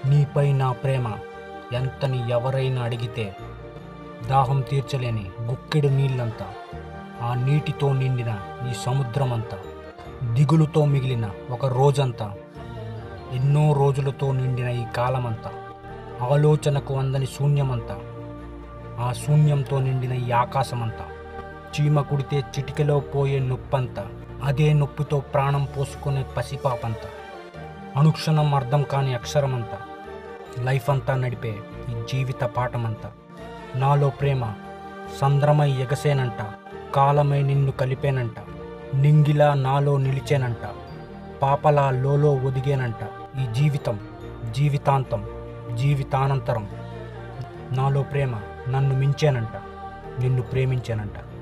నీపై నా ప్రేమ ఎంతని ఎవరైనా అడిగితే దాహం తీర్చలేని గుక్కెడు నీళ్ళంతా ఆ నీటితో నిండిన ఈ సముద్రమంతా దిగులుతో మిగిలిన ఒక రోజంతా ఎన్నో రోజులతో నిండిన ఈ కాలమంతా ఆలోచనకు అందని శూన్యమంతా ఆ శూన్యంతో నిండిన ఈ ఆకాశమంతా చీమ కుడితే చిటికెలో పోయే నొప్పంతా అదే నొప్పితో ప్రాణం పోసుకునే పసిపాపంతా అనుక్షణం అర్థం కాని అక్షరమంతా లైఫ్ అంతా నడిపే ఈ జీవిత పాఠమంతా నాలో ప్రేమ సంద్రమై ఎగసేనంట కాలమై నిన్ను కలిపేనంట నింగిలా నాలో నిలిచేనంట పాపలా లోలో ఒదిగేనంట ఈ జీవితం జీవితాంతం జీవితానంతరం నాలో ప్రేమ నన్ను మించేనంట నిన్ను ప్రేమించానంట